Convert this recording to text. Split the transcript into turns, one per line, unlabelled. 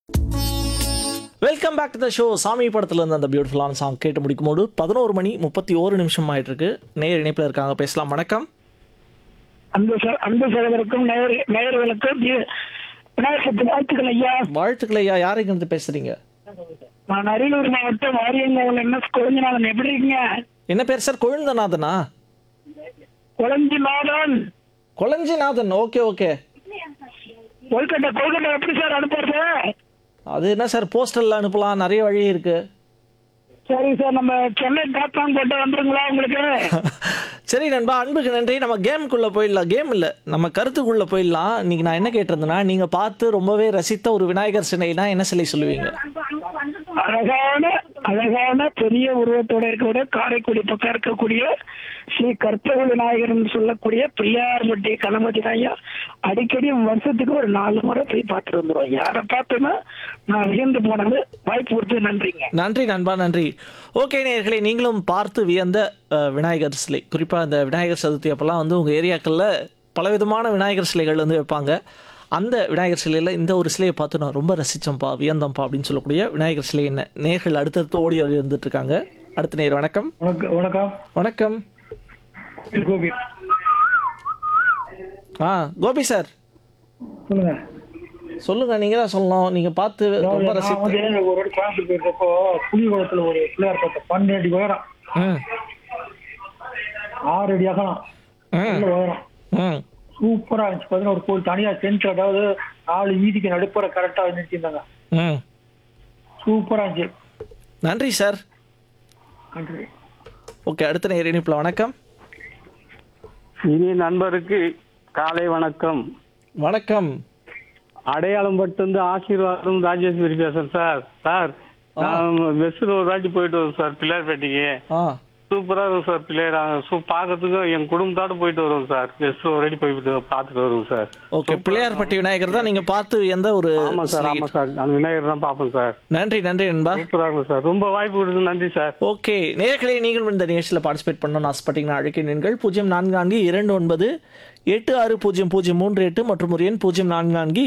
welcome back to the show Saamy படத்துல இருந்து அந்த பியூட்டிஃபுல்லான சாங் கேட்டு முடிக்கும் போது பதினோரு மணி முப்பத்தி ஓரு நிமிஷம் ஆயிட்டு இருக்கு நேர் இணைப்பில் இருக்காங்க பேசலாம் வணக்கம்
அன்பு ச- அன்பு சகோதரருக்கும் நேயர் நேயர்களுக்கும் தி- விநாயகர் சதுர்த்தி வாழ்த்துக்கள் ஐயா
வாழ்த்துக்கள் ஐயா யாருக்கு இருந்து பேசுறீங்க
நான் அரியலூர் மாவட்டம் வாரியங்கோவில் என்ன குழந்தைநாதன் எப்படி இருக்கீங்க
என்ன பேர் சார் கொழுந்தநாதனா
குழந்தைநாதன்
கொளஞ்சிநாதன் ஓகே ஓகே
கொல்கட்டா கொல்கட்டா எப்படி சார் அனுப்புறது
அது என்ன சார் போஸ்டல்ல அனுப்பலாம் நிறைய வழி இருக்கு
சரி சார் நம்ம சென்னை டாப்லாம் போட்டு வந்துருங்களா உங்களுக்கு
சரி நண்பா அன்புக்கு நன்றி நம்ம கேமுக்குள்ள போயிடலாம் கேம் இல்ல நம்ம கருத்துக்குள்ள போயிடலாம் இன்னைக்கு நான் என்ன கேட்டிருந்தேன்னா நீங்க பார்த்து ரொம்பவே ரசித்த ஒரு விநாயகர் சிலைனா என்ன சிலை சொல்லுவீங்க
அழகான அழகான பெரிய உருவத்தோட இருக்கக்கூடிய காரைக்குடி பக்கம் இருக்கக்கூடிய ஸ்ரீ கற்பக விநாயகர்னு சொல்லக்கூடிய பிள்ளையார்பட்டி கணபதி ஐயா அடிக்கடி வருஷத்துக்கு ஒரு நாலு முறை போய் பார்த்துட்டு வந்துருவோம் யாரை பார்த்தோன்னா நான் வியந்து போனது வாய்ப்பு கொடுத்து நன்றிங்க
நன்றி நண்பா நன்றி ஓகே நேயர்களே நீங்களும் பார்த்து வியந்த அஹ், விநாயகர் சிலை குறிப்பாக இந்த விநாயகர் சதுர்த்தி அப்போல்லாம் வந்து உங்கள் ஏரியாக்களில் பலவிதமான விநாயகர் சிலைகள் வந்து வைப்பாங்க அந்த விநாயகர் சிலையில் இந்த ஒரு சிலையை பார்த்து நான் ரொம்ப ரசித்தோம்ப்பா வியந்தோம்ப்பா அப்படின்னு சொல்லக்கூடிய விநாயகர் சிலை என்ன நேர்கள் அடுத்தடுத்து ஓடி வந்துட்டு இருக்காங்க அடுத்த நேர் வணக்கம்
வணக்கம் வணக்கம்
வணக்கம்
கோபி
ஆ கோபி சார்
சொல்லுங்க
சொல்லுங்க நீங்க தான் சொல்லணும் நீங்க பார்த்து ரொம்ப
நான்
ரசித்து
வந்து ஒரு வாட்டி கோயம்புத்தூர் போயிருக்கப்போ புலிகுளத்துல ஒரு பிள்ளையார் பார்த்தேன் பன்னெண்டு அடி உயரம்
ம்
ஆறு அடி அகலம்
ம்
நல்ல உயரம்
ம்
சூப்பரா இருந்துச்சு பார்த்தீங்கன்னா ஒரு கோயில் தனியா சென்டர் அதாவது நாலு வீதிக்கு நடுப்புற கரெக்டா நிறுத்தியிருந்தாங்க
ம்
சூப்பரா இருந்துச்சு
நன்றி சார்
நன்றி
ஓகே அடுத்த நேர் இணைப்பில் வணக்கம்
இனிய நண்பருக்கு காலை வணக்கம்
வணக்கம்
அடையாளம் பட்டு ஆசீர்வாதம் ராஜேஸ்வரி பேசுறேன் சார் சார் நான் பஸ்ஸில் ஒரு வாட்டி போயிட்டு வரோம் சார் பிள்ளையார்பேட்டைக்கு
ஆ
சூப்பரா இருக்கும் சார் பிள்ளையார் சூ பார்க்கறதுக்கு என் குடும்பத்தோட போயிட்டு வருவோம் சார் பஸ்ஸில் ஒரு வாட்டி போயிட்டு பார்த்துட்டு வருவோம் சார்
ஓகே பிள்ளையார்பட்டி விநாயகர் தான் நீங்க பார்த்து எந்த ஒரு
ஆமா சார்
சிலை-
ஆமா சார் அந்த விநாயகர் தான் பார்ப்போம் சார்
நன்றி நன்றி நண்பா
சூப்பரா இருக்கும் சார் ரொம்ப வாய்ப்பு கொடுத்து நன்றி சார்
ஓகே நேர்களே நீங்கள் இந்த நிகழ்ச்சியில் பார்ட்டிசிபேட் பண்ணணும்னு ஆசைப்பட்டீங்கன்னா அழைக்கிறீர்கள் பூஜ்ஜியம் நான்கு நான்கு இரண்டு ஒன்பது எட்டு ஆறு பூஜ்ஜியம் பூஜ்ஜியம் மூன்று எட்டு மற்றும் ஒரு எண் பூஜ்ஜியம் நான்கு நான்கு